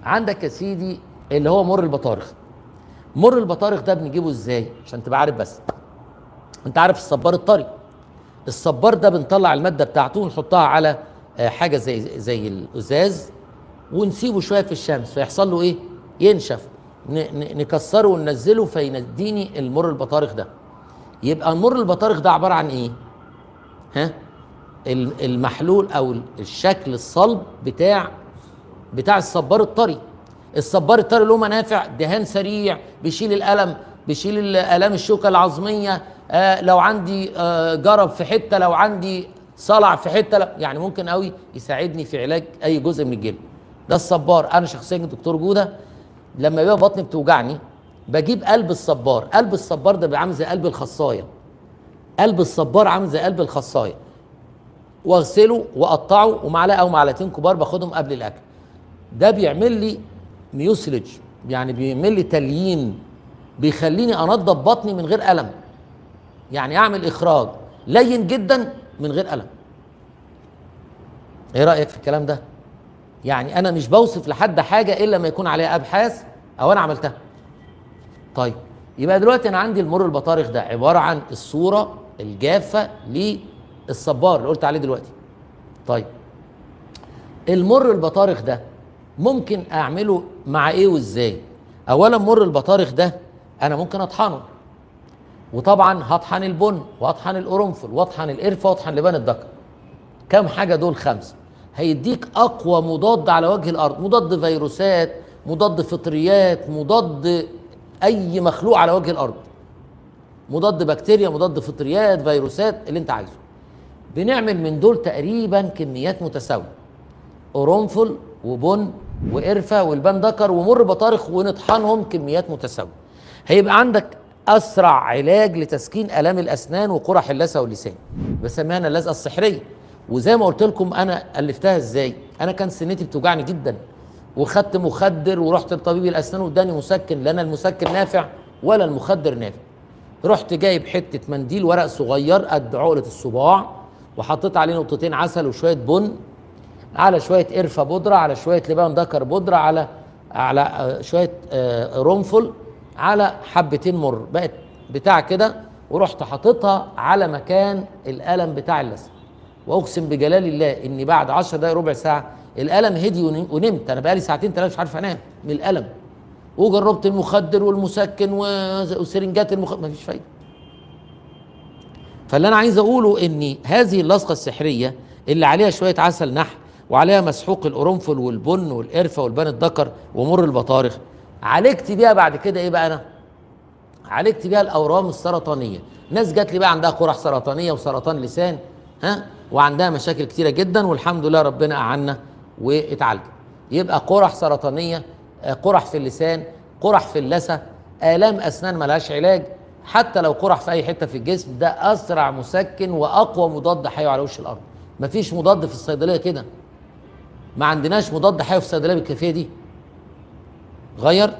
عندك يا سيدي اللي هو مر البطارخ مر البطارخ ده بنجيبه ازاي عشان تبقى عارف بس انت عارف الصبار الطري الصبار ده بنطلع الماده بتاعته ونحطها على آه، حاجه زي زي الازاز ونسيبه شويه في الشمس فيحصل له ايه ينشف ن- ن- نكسره وننزله فيديني المر البطارخ ده يبقى المر البطارخ ده عباره عن ايه ها ال- المحلول او الشكل الصلب بتاع بتاع الصبار الطري الصبار الطري له منافع دهان سريع بيشيل الالم بيشيل ال- الام الشوكه العظميه آه لو عندي آه جرب في حته لو عندي صلع في حته لا يعني ممكن قوي يساعدني في علاج اي جزء من الجلد ده الصبار انا شخصيا دكتور جوده لما بيبقى بطني بتوجعني بجيب قلب الصبار قلب الصبار ده بيبقى عامل زي قلب الخصايه قلب الصبار عامل زي قلب الخصايه واغسله واقطعه ومعلقه او معلقتين كبار باخدهم قبل الاكل ده بيعمل لي ميوسلج يعني بيعمل لي تليين بيخليني انضف بطني من غير الم يعني اعمل اخراج لين جدا من غير الم ايه رايك في الكلام ده يعني انا مش بوصف لحد حاجه الا ما يكون عليها ابحاث او انا عملتها طيب يبقى دلوقتي انا عندي المر البطارخ ده عباره عن الصوره الجافه للصبار اللي قلت عليه دلوقتي طيب المر البطارخ ده ممكن اعمله مع ايه وازاي اولا مر البطارخ ده انا ممكن اطحنه وطبعا هطحن البن واطحن القرنفل واطحن القرفه واطحن لبان الذكر كم حاجه دول خمسه هيديك اقوى مضاد على وجه الارض مضاد فيروسات مضاد فطريات مضاد اي مخلوق على وجه الارض مضاد بكتيريا مضاد فطريات فيروسات اللي انت عايزه بنعمل من دول تقريبا كميات متساويه قرنفل وبن وقرفه والبان دكر ومر بطارخ ونطحنهم كميات متساويه هيبقى عندك اسرع علاج لتسكين الام الاسنان وقرح اللثه واللسان بسميها انا اللزقه السحريه وزي ما قلت لكم انا الفتها ازاي انا كان سنتي بتوجعني جدا وخدت مخدر ورحت لطبيب الاسنان واداني مسكن لا انا المسكن نافع ولا المخدر نافع رحت جايب حته منديل ورق صغير قد عقله الصباع وحطيت عليه نقطتين عسل وشويه بن على شويه قرفه بودره على شويه لبان دكر بودره على على آه، شويه آه، قرنفل على حبتين مر بقت بتاع كده ورحت حاططها على مكان الالم بتاع اللثه واقسم بجلال الله اني بعد 10 دقائق ربع ساعه الالم هدي ونم- ونمت انا بقالي ساعتين ثلاثه مش عارف انام من الالم وجربت المخدر والمسكن و- وسرنجات المخدر مفيش فايده فاللي انا عايز اقوله ان هذه اللصقه السحريه اللي عليها شويه عسل نحل وعليها مسحوق القرنفل والبن والقرفه والبان الذكر ومر البطارخ عالجت بيها بعد كده ايه بقى انا عالجت بيها الاورام السرطانيه ناس جات لي بقى عندها قرح سرطانيه وسرطان لسان ها وعندها مشاكل كتيره جدا والحمد لله ربنا اعنا واتعالجت يبقى قرح سرطانيه آه، قرح في اللسان قرح في اللثه الام اسنان ملهاش علاج حتى لو قرح في اي حته في الجسم ده اسرع مسكن واقوى مضاد حيوي على وش الارض مفيش مضاد في الصيدليه كده ما عندناش مضاد حيوي في الصيدليه بالكيفيه دي غير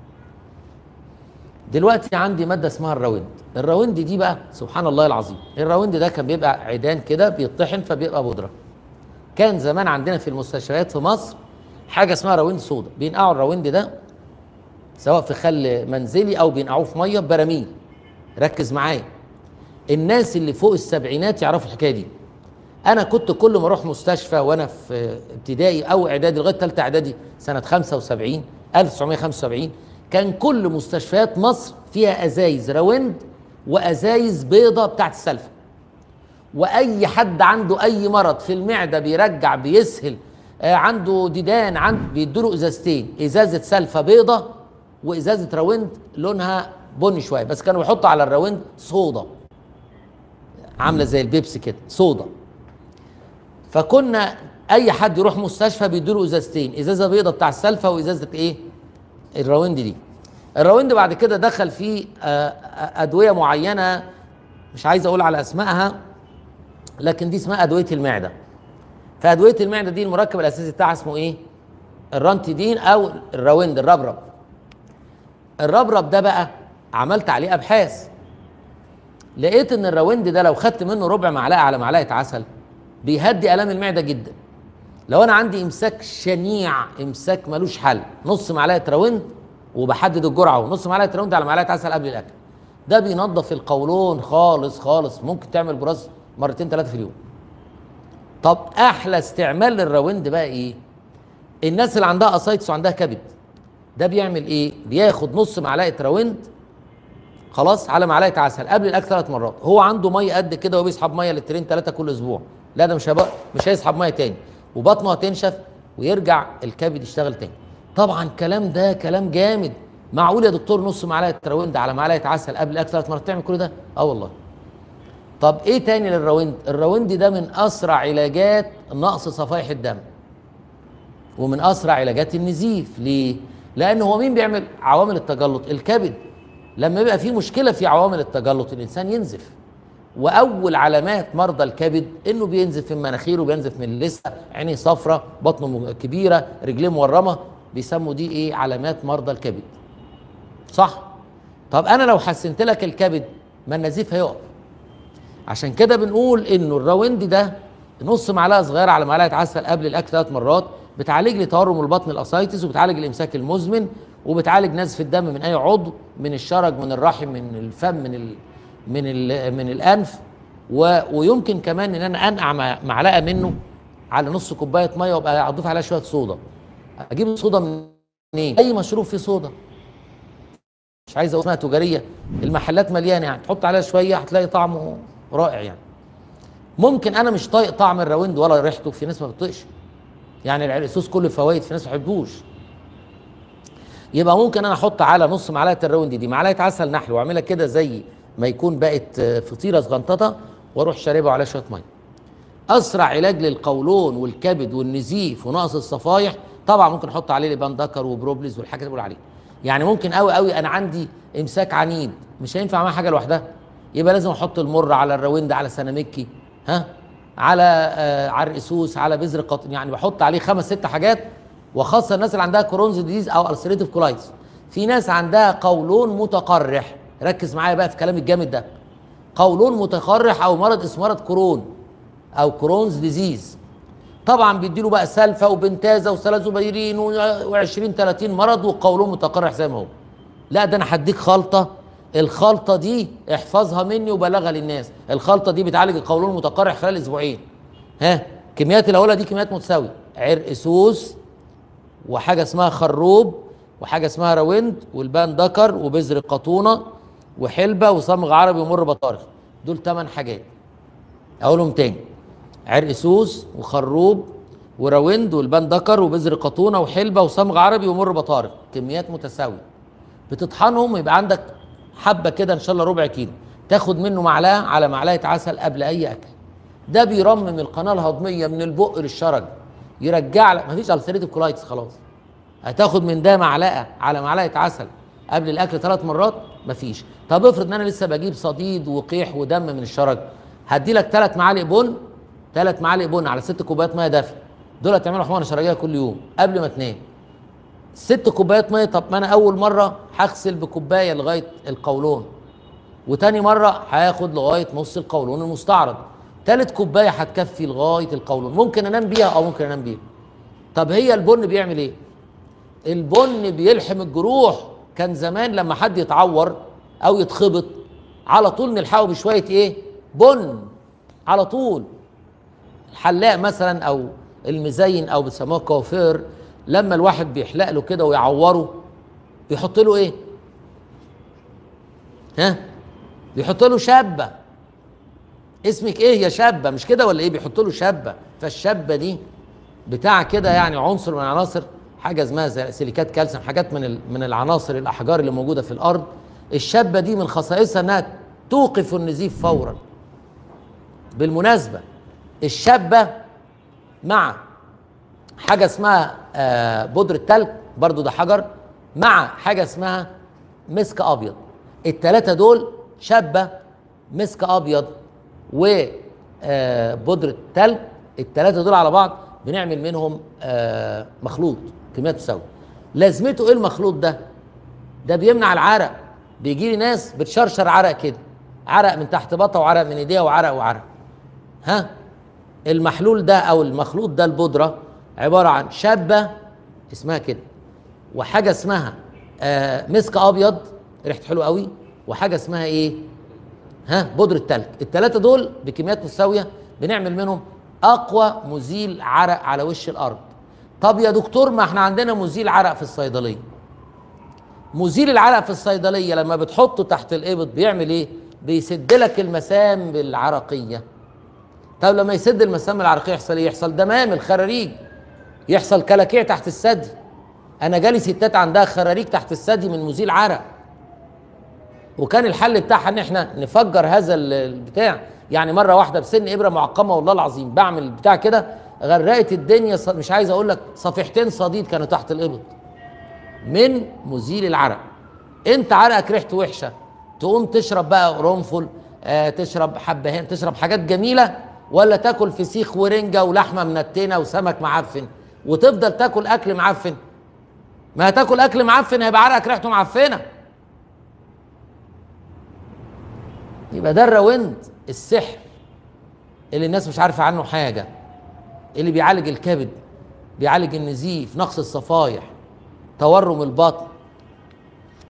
دلوقتي عندي ماده اسمها الراوند الراوند دي بقى سبحان الله العظيم الراوند ده كان بيبقى عيدان كده بيطحن فبيبقى بودره كان زمان عندنا في المستشفيات في مصر حاجه اسمها راوند صودا بينقعوا الراوند ده سواء في خل منزلي او بينقعوه في ميه ببراميل ركز معايا الناس اللي فوق السبعينات يعرفوا الحكايه دي انا كنت كل ما اروح مستشفى وانا في ابتدائي او اعدادي لغايه ثالثه اعدادي سنه 75 1975 كان كل مستشفيات مصر فيها ازايز راوند وازايز بيضه بتاعت السلفه واي حد عنده اي مرض في المعده بيرجع بيسهل آه عنده ديدان عند بيدوا ازازتين ازازه سلفه بيضه وازازه راوند لونها بني شويه بس كانوا بيحطوا على الراوند صودا عامله زي البيبسي كده صودا فكنا اي حد يروح مستشفى بيدوا ازازتين ازازه بيضه بتاع السلفه وازازه ايه الراوند دي الراوند بعد كده دخل فيه آه، آه، ادويه معينه مش عايز اقول على اسمائها لكن دي اسمها ادويه المعده فادويه المعده دي المركب الاساسي بتاعها اسمه ايه الرانتيدين او الراوند الربرب الربرب ده بقى عملت عليه ابحاث لقيت ان الراوند ده لو خدت منه ربع معلقه على معلقه عسل بيهدي الام المعده جدا لو انا عندي امساك شنيع امساك ملوش حل نص معلقه راوند وبحدد الجرعه ونص معلقه راوند على معلقه عسل قبل الاكل ده بينظف القولون خالص خالص ممكن تعمل براز مرتين ثلاثه في اليوم طب احلى استعمال للراوند بقى ايه الناس اللي عندها اسايتس وعندها كبد ده بيعمل ايه بياخد نص معلقه راوند خلاص على معلقه عسل قبل الاكل ثلاث مرات هو عنده ميه قد كده وبيسحب ميه لترين ثلاثه كل اسبوع لا ده مش هيبقى مش هيسحب ميه تاني وبطنه هتنشف ويرجع الكبد يشتغل تاني طبعا الكلام ده كلام جامد معقول يا دكتور نص معلقه راوند على معلقه عسل قبل الاكل ثلاث مرات تعمل كل ده اه والله طب ايه تاني للراوند الراوند ده من اسرع علاجات نقص صفائح الدم ومن اسرع علاجات النزيف ليه لان هو مين بيعمل عوامل التجلط الكبد لما يبقى في مشكله في عوامل التجلط الانسان ينزف واول علامات مرضى الكبد انه بينزف من مناخيره بينزف من اللثه عينيه صفرة بطنه كبيره رجليه مورمه بيسموا دي ايه علامات مرضى الكبد صح طب انا لو حسنت لك الكبد ما النزيف هيقف عشان كده بنقول انه الراوند ده نص معلقه صغيره على معلقه عسل قبل الاكل ثلاث مرات بتعالج لي تورم البطن الاسايتس وبتعالج الامساك المزمن وبتعالج نزف الدم من اي عضو من الشرج من الرحم من الفم من ال من ال من الانف و ويمكن كمان ان انا انقع معلقه منه على نص كوبايه ميه وابقى اضيف عليها شويه صودا اجيب الصودا منين إيه؟ اي مشروب فيه صودا مش عايز اقول اسمها تجاريه المحلات مليانه يعني تحط عليها شويه هتلاقي طعمه رائع يعني ممكن انا مش طايق طعم الراوند ولا ريحته في ناس ما بتطيقش يعني العرقسوس كله فوائد في ناس ما بيحبوش يبقى ممكن انا احط على نص معلقه الراوند دي معلقه عسل نحل واعملها كده زي ما يكون بقت فطيره صغنططه واروح شاربها على شويه ميه اسرع علاج للقولون والكبد والنزيف ونقص الصفايح طبعا ممكن احط عليه لبان دكر وبروبليز والحاجات اللي بقول عليها يعني ممكن قوي قوي انا عندي امساك عنيد مش هينفع معاه حاجه لوحدها يبقى لازم احط المر على الراوند على سنامكي ها على آه على الرئسوس على بذر القطن يعني بحط عليه خمس ست حاجات وخاصه الناس اللي عندها كورونز ديزيز او السريتيف كولايتس في ناس عندها قولون متقرح ركز معايا بقى في كلام الجامد ده قولون متقرح او مرض اسمه مرض كرون او كرونز ديزيز طبعا بيديله بقى سلفا وبنتازا وسلازوبيرين و20 30 مرض وقولون متقرح زي ما هو لا ده انا هديك خلطه الخلطه دي احفظها مني وبلغها للناس الخلطه دي بتعالج القولون المتقرح خلال اسبوعين ها كميات الاولى دي كميات متساويه عرق سوس وحاجه اسمها خروب وحاجه اسمها راوند والبان دكر وبذر قطونه وحلبه وصمغ عربي ومر بطارخ دول ثمان حاجات اقولهم تاني عرق سوس وخروب وراوند والبان دكر وبذر قطونه وحلبه وصمغ عربي ومر بطارخ كميات متساويه بتطحنهم يبقى عندك حبه كده ان شاء الله ربع كيلو تاخد منه معلقه على معلقه عسل قبل اي اكل ده بيرمم القناه الهضميه من البق للشرج يرجع لك مفيش السريتيف كولايتس خلاص هتاخد من ده معلقه على معلقه عسل قبل الاكل ثلاث مرات مفيش طب افرض ان انا لسه بجيب صديد وقيح ودم من الشرج هدي لك ثلاث معالق بن ثلاث معالق بن على ست كوبايات ميه دافيه دول هتعملوا حمانه شرجيه كل يوم قبل ما تنام ست كوبايات ميه طب ما انا اول مره هغسل بكوبايه لغايه القولون وتاني مره هاخد لغايه نص القولون المستعرض تالت كوبايه هتكفي لغايه القولون ممكن انام بيها او ممكن انام بيها طب هي البن بيعمل ايه البن بيلحم الجروح كان زمان لما حد يتعور او يتخبط على طول نلحقه بشويه ايه بن على طول الحلاق مثلا او المزين او بيسموه كوافير لما الواحد بيحلق له كده ويعوره بيحط له ايه ها بيحط له شابه اسمك ايه يا شابه مش كده ولا ايه بيحط له شابه فالشابه دي بتاع كده يعني عنصر من عناصر حاجه اسمها زي سيليكات كالسيوم حاجات من من العناصر الاحجار اللي موجوده في الارض الشابه دي من خصائصها انها توقف النزيف فورا بالمناسبه الشابه مع حاجه اسمها آه بودره تلج برضو ده حجر مع حاجه اسمها مسك ابيض الثلاثه دول شابه مسك ابيض وبودره تلج الثلاثه دول على بعض بنعمل منهم آه مخلوط كميات تساوي لازمته ايه المخلوط ده ده بيمنع العرق بيجي لي ناس بتشرشر عرق كده عرق من تحت بطه وعرق من ايديها وعرق وعرق ها المحلول ده او المخلوط ده البودره عباره عن شابه اسمها كده وحاجه اسمها آه مسك ابيض ريحته حلوه قوي وحاجه اسمها ايه ها بودره تلج الثلاثه دول بكميات متساويه بنعمل منهم اقوى مزيل عرق على وش الارض طب يا دكتور ما احنا عندنا مزيل عرق في الصيدليه مزيل العرق في الصيدليه لما بتحطه تحت الابط بيعمل ايه بيسد لك المسام العرقيه طب لما يسد المسام العرقيه يحصل ايه يحصل دمام الخراريج يحصل كلاكيع تحت الثدي انا جالي ستات عندها خراريج تحت الثدي من مزيل عرق وكان الحل بتاعها ان احنا نفجر هذا ال- البتاع يعني مره واحده بسن ابره معقمه والله العظيم بعمل بتاع كده غرقت الدنيا ص- مش عايز اقول لك صفيحتين صديد كانوا تحت الابط من مزيل العرق انت عرقك ريحته وحشه تقوم تشرب بقى قرنفل آه تشرب حبهان تشرب حاجات جميله ولا تاكل فسيخ ورنجه ولحمه منتنه وسمك معفن وتفضل تاكل اكل معفن ما هتاكل اكل معفن هيبقى عرقك ريحته معفنه يبقى ده الراوند السحر اللي الناس مش عارفه عنه حاجه اللي بيعالج الكبد بيعالج النزيف نقص الصفايح تورم البطن